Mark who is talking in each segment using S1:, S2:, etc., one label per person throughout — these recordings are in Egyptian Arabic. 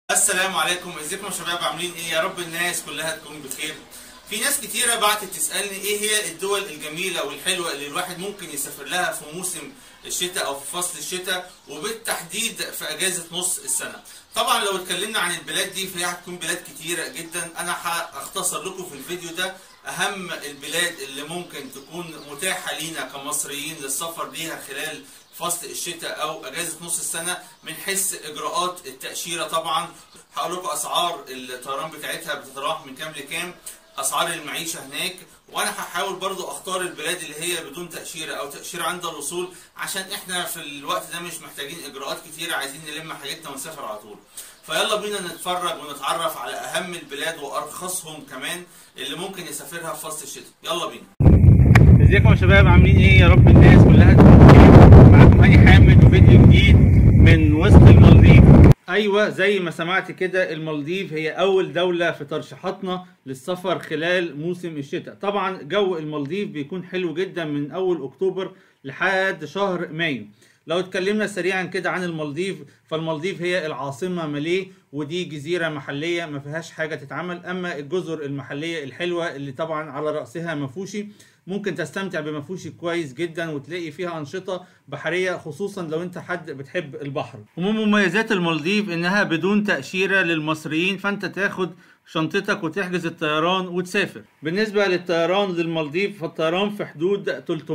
S1: السلام عليكم ازيكم يا شباب عاملين ايه يا رب الناس كلها تكون بخير في ناس كتيرة بعتت تسألني ايه هي الدول الجميلة والحلوة اللي الواحد ممكن يسافر لها في موسم الشتاء او في فصل الشتاء وبالتحديد في اجازة نص السنة طبعا لو اتكلمنا عن البلاد دي فهي هتكون بلاد كتيرة جدا انا هختصر لكم في الفيديو ده اهم البلاد اللي ممكن تكون متاحة لينا كمصريين للسفر ليها خلال فصل الشتاء او اجازه نص السنه من حيث اجراءات التاشيره طبعا هقول لكم اسعار الطيران بتاعتها بتتراوح من كام لكام اسعار المعيشه هناك وانا هحاول برضو اختار البلاد اللي هي بدون تاشيره او تاشيره عند الوصول عشان احنا في الوقت ده مش محتاجين اجراءات كتيره عايزين نلم حاجتنا ونسافر على طول فيلا بينا نتفرج ونتعرف على اهم البلاد وارخصهم كمان اللي ممكن يسافرها في فصل الشتاء يلا بينا ازيكم يا شباب عاملين ايه يا رب الناس كلها تكون بخير معاكم هاني حامد وفيديو جديد من وسط المالديف ايوه زي ما سمعت كده المالديف هي اول دولة في ترشيحاتنا للسفر خلال موسم الشتاء طبعا جو المالديف بيكون حلو جدا من اول اكتوبر لحد شهر مايو لو اتكلمنا سريعا كده عن المالديف فالمالديف هي العاصمة ماليه ودي جزيرة محلية ما فيهاش حاجة تتعمل اما الجزر المحلية الحلوة اللي طبعا على رأسها مفوشي ممكن تستمتع بمفوشي كويس جدا وتلاقي فيها أنشطة بحرية خصوصا لو انت حد بتحب البحر ومن مميزات المالديف انها بدون تأشيرة للمصريين فانت تاخد شنطتك وتحجز الطيران وتسافر بالنسبة للطيران للمالديف فالطيران في حدود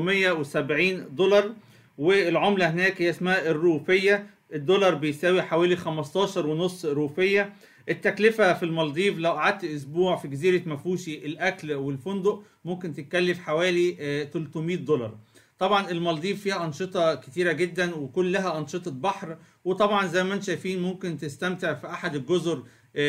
S1: 370 دولار والعملة هناك هي اسمها الروفية الدولار بيساوي حوالي 15 ونص روفية التكلفة في المالديف لو قعدت أسبوع في جزيرة مفوشي الأكل والفندق ممكن تتكلف حوالي 300 دولار طبعا المالديف فيها أنشطة كتيرة جدا وكلها أنشطة بحر وطبعا زي ما انتم شايفين ممكن تستمتع في أحد الجزر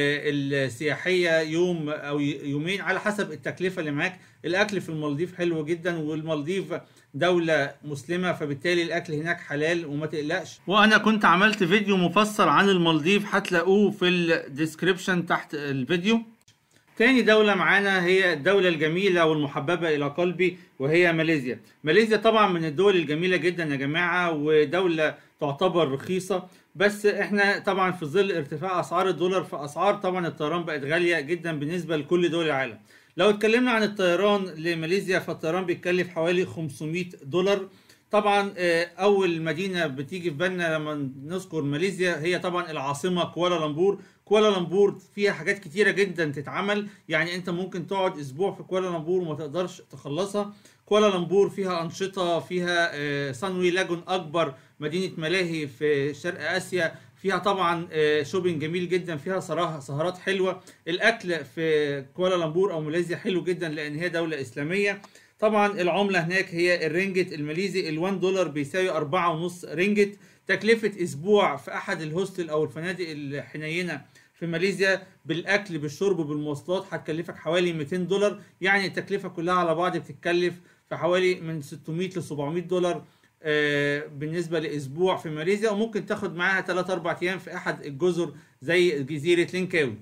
S1: السياحية يوم أو يومين على حسب التكلفة اللي معاك الأكل في المالديف حلو جدا والمالديف دولة مسلمة فبالتالي الأكل هناك حلال وما تقلقش وأنا كنت عملت فيديو مفصل عن المالديف هتلاقوه في الديسكريبشن تحت الفيديو تاني دولة معانا هي الدولة الجميلة والمحببة إلى قلبي وهي ماليزيا ماليزيا طبعا من الدول الجميلة جدا يا جماعة ودولة تعتبر رخيصة بس احنا طبعا في ظل ارتفاع اسعار الدولار فاسعار طبعا الطيران بقت غالية جدا بالنسبة لكل دول العالم لو اتكلمنا عن الطيران لماليزيا فالطيران بيتكلف حوالي 500 دولار طبعا اول مدينه بتيجي في بالنا لما نذكر ماليزيا هي طبعا العاصمه كوالالمبور كوالالمبور فيها حاجات كتيره جدا تتعمل يعني انت ممكن تقعد اسبوع في كوالالمبور وما تقدرش تخلصها كوالالمبور فيها انشطه فيها سانوي لاجون اكبر مدينه ملاهي في شرق اسيا فيها طبعا شوبينج جميل جدا فيها صراحه سهرات حلوه الاكل في كوالالمبور او ماليزيا حلو جدا لان هي دوله اسلاميه طبعا العمله هناك هي الرينجت الماليزي ال1 دولار بيساوي 4.5 رينجت تكلفه اسبوع في احد الهوستل او الفنادق الحنينه في ماليزيا بالاكل بالشرب بالمواصلات هتكلفك حوالي 200 دولار يعني التكلفه كلها على بعض بتتكلف في حوالي من 600 ل 700 دولار بالنسبه لاسبوع في ماليزيا وممكن تاخد معاها 3 4 ايام في احد الجزر زي جزيره لينكاوي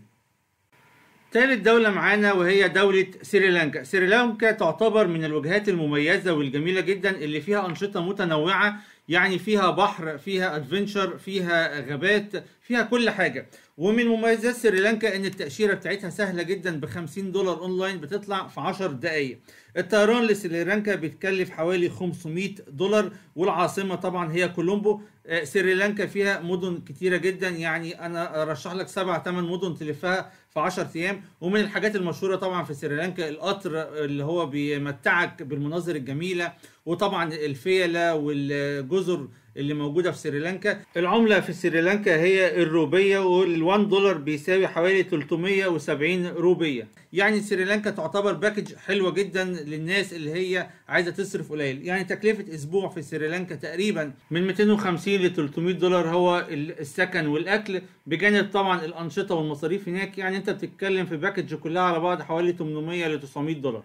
S1: ثالث دولة معانا وهي دولة سريلانكا سريلانكا تعتبر من الوجهات المميزة والجميلة جدا اللي فيها أنشطة متنوعة يعني فيها بحر فيها ادفنشر فيها غابات فيها كل حاجة ومن مميزات سريلانكا ان التأشيرة بتاعتها سهلة جدا ب 50 دولار اونلاين بتطلع في 10 دقايق الطيران لسريلانكا بيتكلف حوالي 500 دولار والعاصمة طبعا هي كولومبو سريلانكا فيها مدن كتيرة جدا يعني انا ارشح لك سبع ثمان مدن تلفها في 10 ايام ومن الحاجات المشهورة طبعا في سريلانكا القطر اللي هو بيمتعك بالمناظر الجميلة وطبعا الفيلة والجزر اللي موجودة في سريلانكا العملة في سريلانكا هي الروبية وال1 دولار بيساوي حوالي 370 روبية يعني سريلانكا تعتبر باكج حلوة جدا للناس اللي هي عايزة تصرف قليل يعني تكلفة اسبوع في سريلانكا تقريبا من 250 ل 300 دولار هو السكن والاكل بجانب طبعا الانشطة والمصاريف هناك يعني انت بتتكلم في باكج كلها على بعض حوالي 800 ل 900 دولار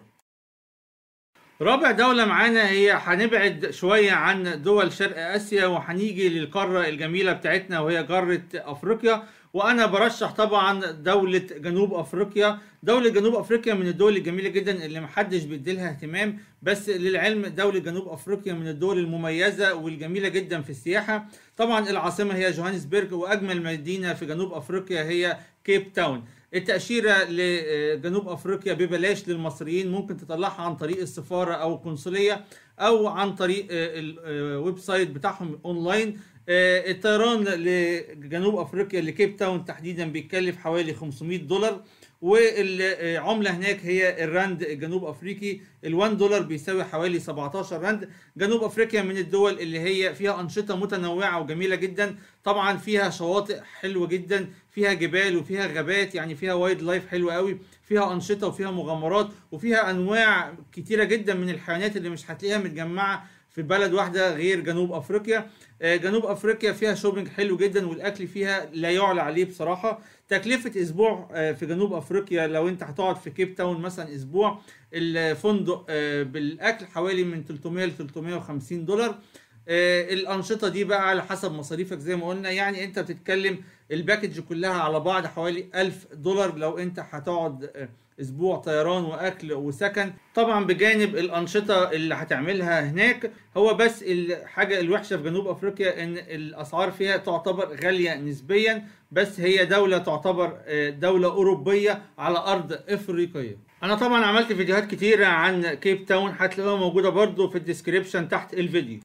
S1: رابع دولة معانا هي هنبعد شوية عن دول شرق آسيا وهنيجي للقارة الجميلة بتاعتنا وهي قارة أفريقيا
S2: وانا برشح طبعا دوله جنوب افريقيا دوله جنوب افريقيا من الدول الجميله جدا اللي محدش بيديلها اهتمام بس للعلم دوله جنوب افريقيا من الدول المميزه والجميله جدا في السياحه طبعا العاصمه هي جوهانسبرج واجمل مدينه في جنوب افريقيا هي كيب تاون التأشيرة لجنوب أفريقيا ببلاش للمصريين ممكن تطلعها عن طريق السفارة أو القنصلية أو عن طريق الويب سايت بتاعهم أونلاين الطيران لجنوب أفريقيا لكيب تاون تحديدا بيتكلف حوالي 500 دولار والعملة هناك هي الراند الجنوب أفريقي ال1 دولار بيساوي حوالي 17 راند جنوب أفريقيا من الدول اللي هي فيها أنشطة متنوعة وجميلة جدا طبعا فيها شواطئ حلوة جدا فيها جبال وفيها غابات يعني فيها وايد لايف حلوة قوي فيها أنشطة وفيها مغامرات وفيها أنواع كتيرة جدا من الحيوانات اللي مش هتلاقيها متجمعة في بلد واحدة غير جنوب أفريقيا جنوب أفريقيا فيها شوبينج حلو جدا والأكل فيها لا يعلى عليه بصراحة تكلفة أسبوع في جنوب أفريقيا لو أنت هتقعد في كيب تاون مثلا أسبوع الفندق بالأكل حوالي من 300 ل 350 دولار الأنشطة دي بقى على حسب مصاريفك زي ما قلنا يعني أنت بتتكلم الباكج كلها على بعض حوالي 1000 دولار لو أنت هتقعد اسبوع طيران واكل وسكن طبعا بجانب الانشطه اللي هتعملها هناك هو بس الحاجه الوحشه في جنوب افريقيا ان الاسعار فيها تعتبر غاليه نسبيا بس هي دوله تعتبر دوله اوروبيه على ارض افريقيه انا طبعا عملت فيديوهات كتيره عن كيب تاون هتلاقوها موجوده برضو في الديسكريبشن تحت الفيديو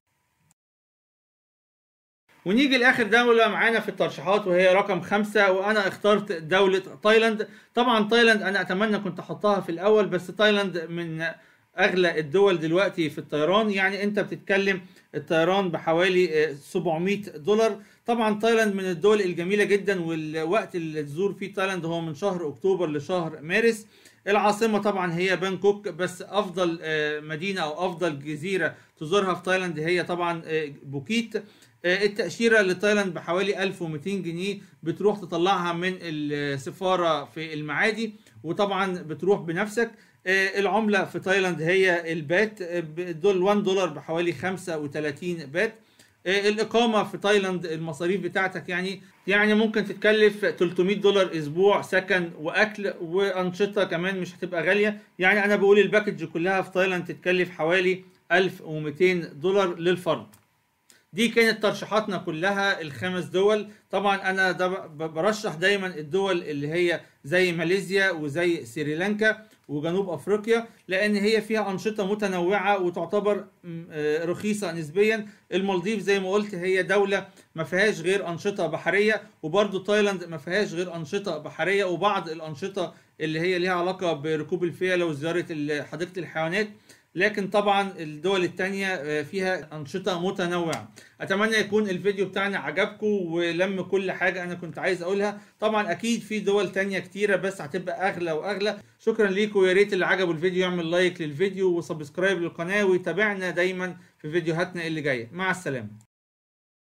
S2: ونيجي لاخر دوله معانا في الترشيحات وهي رقم خمسة وانا اخترت دوله تايلاند طبعا تايلاند انا اتمنى كنت احطها في الاول بس تايلاند من اغلى الدول دلوقتي في الطيران يعني انت بتتكلم الطيران بحوالي 700 دولار طبعا تايلاند من الدول الجميله جدا والوقت اللي تزور فيه تايلاند هو من شهر اكتوبر لشهر مارس العاصمه طبعا هي بانكوك بس افضل مدينه او افضل جزيره تزورها في تايلاند هي طبعا بوكيت التأشيرة لتايلاند بحوالي 1200 جنيه بتروح تطلعها من السفارة في المعادي وطبعا بتروح بنفسك العملة في تايلاند هي البات دول 1 دولار بحوالي 35 بات الإقامة في تايلاند المصاريف بتاعتك يعني يعني ممكن تتكلف 300 دولار أسبوع سكن وأكل وأنشطة كمان مش هتبقى غالية يعني أنا بقول الباكج كلها في تايلاند تتكلف حوالي 1200 دولار للفرد دي كانت ترشيحاتنا كلها الخمس دول طبعا انا ده برشح دايما الدول اللي هي زي ماليزيا وزي سريلانكا وجنوب افريقيا لان هي فيها انشطه متنوعه وتعتبر رخيصه نسبيا المالديف زي ما قلت هي دوله ما فيهاش غير انشطه بحريه وبرده تايلاند ما فيهاش غير انشطه بحريه وبعض الانشطه اللي هي ليها علاقه بركوب الفيله وزياره حديقه الحيوانات لكن طبعا الدول التانية فيها أنشطة متنوعة أتمنى يكون الفيديو بتاعنا عجبكم ولم كل حاجة أنا كنت عايز أقولها طبعا أكيد في دول تانية كتيرة بس هتبقى أغلى وأغلى شكرا ليكم ويا ريت اللي عجبه الفيديو يعمل لايك للفيديو وسبسكرايب للقناة ويتابعنا دايما في فيديوهاتنا اللي جاية مع السلامة